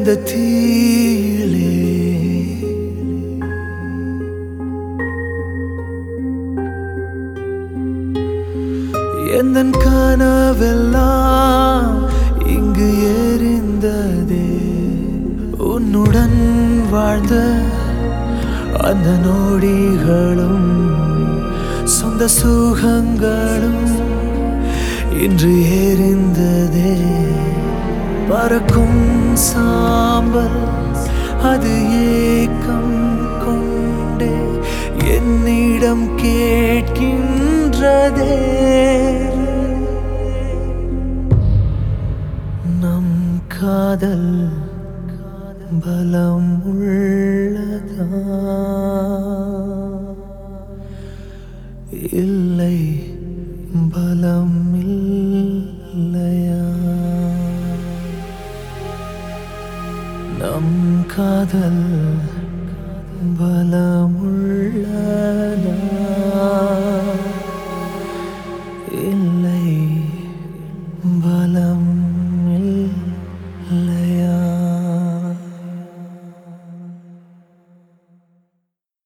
இந்த தீயிலே எந்தன் கனவெல்லாம் இங்கு எரிந்ததே உன்னுடன் வாழ்ந்த அந்த நொடிகளும் சொந்த சுகங்களும் இன்று எரிந்ததே பறக்கும் சாம்பல் அது ஏக்கம் கொண்டே என்னிடம் கேட்கின்றதே நம் காதல் பலம் உள்ளதா இல்லை பலம் இல்லையா நம் காதல் பலமுள்ளதா